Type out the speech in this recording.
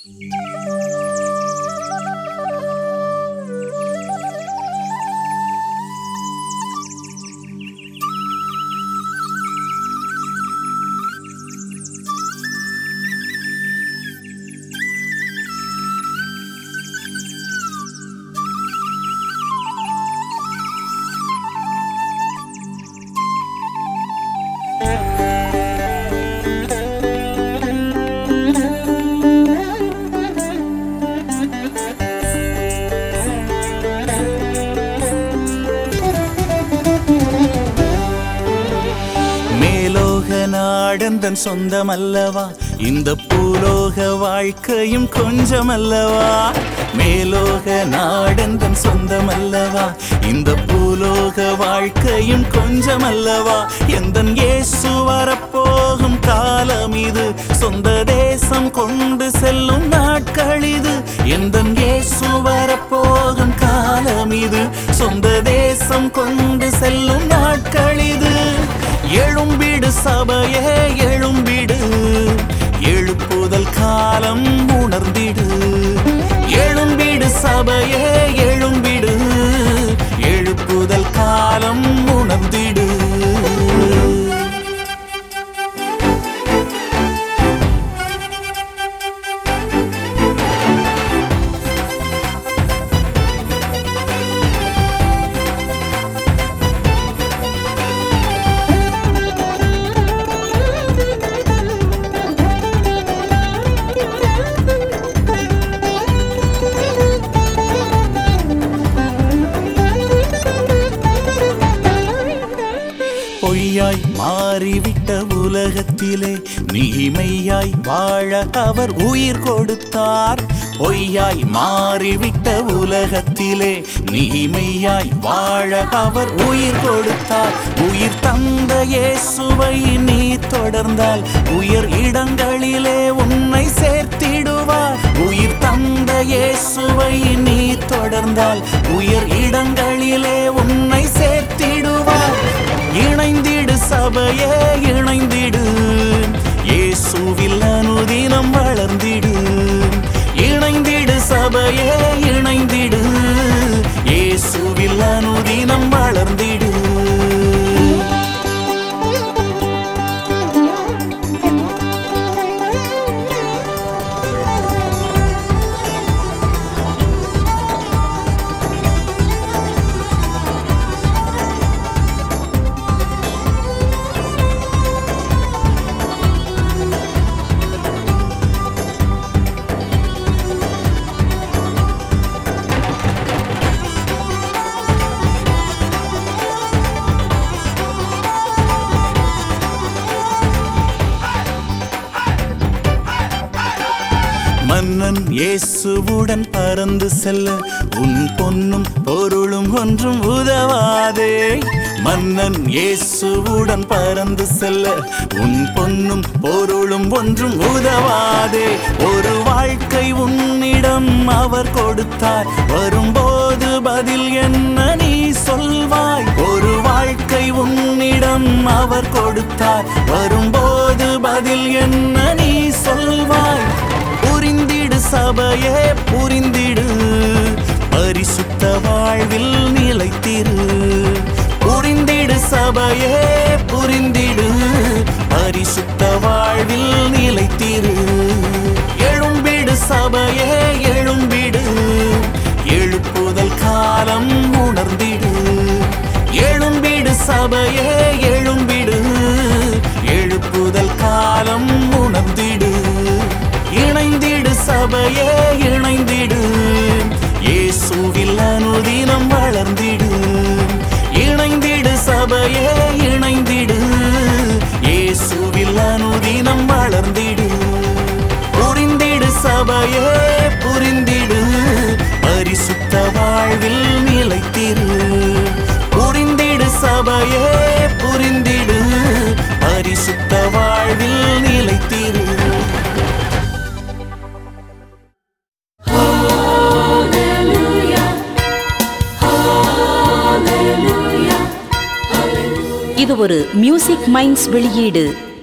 மேலோக நாடந்தன் சொந்தமல்லவா இந்த பூலோக வாழ்க்கையும் கொஞ்சமல்லவா மேலோக நாடந்தன் சொந்தமல்லவா இந்த பூலோக வாழ்க்கையும் கொஞ்சமல்லவா எந்தன் இயேசு வரப்போகும் காலம் இது சொந்த தேசம் கொண்டு செல்லும் நாட்கள் இது எந்தன் இயேசு வரப்போகும் காலம் இது சொந்த தேசம் கொண்டு செல்லும் நாட்கள் இது எழும்பிடு சபையே எழும்பிடு எழுப்புதல் காலம் உணர்ந்திடு எழும்பிடு சபையே எழும்பிடு எழுப்புதல் காலம் உணர்ந்திடு பொய்யாய் மாறிவிட்ட உலகத்திலே நீமையாய் வாழ அவர் உயிர் கொடுத்தார் பொய்யாய் மாறிவிட்ட உலகத்திலே நீமையாய் வாழ அவர் உயிர் கொடுத்தார் உயிர் தந்த இயேசுவை நீ தொடர்ந்தால் உயர் இடங்களிலே உன்னை சேர்த்திடுவார் உயிர் தந்த இயேசுவை நீ தொடர்ந்தால் உயர் இடங்களிலே உன்னை சேர்த்திடுவார் இணைந்திடு சபையே இணைந்திடு இயேசுவில் அனுதினம் வளர்ந்திடு இணைந்திடு சபையே இணைந்திடு இயேசுவில் அனுதினம் வளர்ந்திடு மன்னன் இயேசுவுடன் பறந்து செல்ல உன் பொன்னும் பொருளும் ஒன்றும் உதவாதே மன்னன் இயேசுவுடன் பறந்து செல்ல உன் பொன்னும் பொருளும் ஒன்றும் உதவாதே ஒரு வாழ்க்கை உன்னிடம் அவர் கொடுத்தார் வரும்போது பதில் என்ன நீ சொல்வாய் ஒரு வாழ்க்கை உன்னிடம் அவர் கொடுத்தார் வரும்போது பதில் என்ன நீ சொல்வாய் புரிந்திடு சபையே புரிந்திடு பரிசுத்த வாழ்வில் நிலைத்திரு புரிந்திடு சபையே புரிந்திடு பரிசுத்த வாழ்வில் நிலைத்திரு எழும்பிடு சபையே எழும்பிடு எழுப்புதல் காலம் உணர்ந்திடு எழும்பிடு சபையே எழும்பிடு எழுப்புதல் காலம் உணர்ந்திடு இணைந்திடு சபையே இணைந்திடு இயேசுவில் அனுதினம் வளர்ந்திடு இணைந்திடு சபையே இணைந்திடு இயேசுவில் அனுதினம் வளர்ந்திடு புரிந்திடு சபையே புரிந்திடு பரிசுத்த வாழ்வில் நிலைத்திரு புரிந்திடு சபையே புரிந்திடு பரிசுத்த வாழ்வில் நிலைத்திரு இது ஒரு மியூசிக் மைண்ட்ஸ் வெளியீடு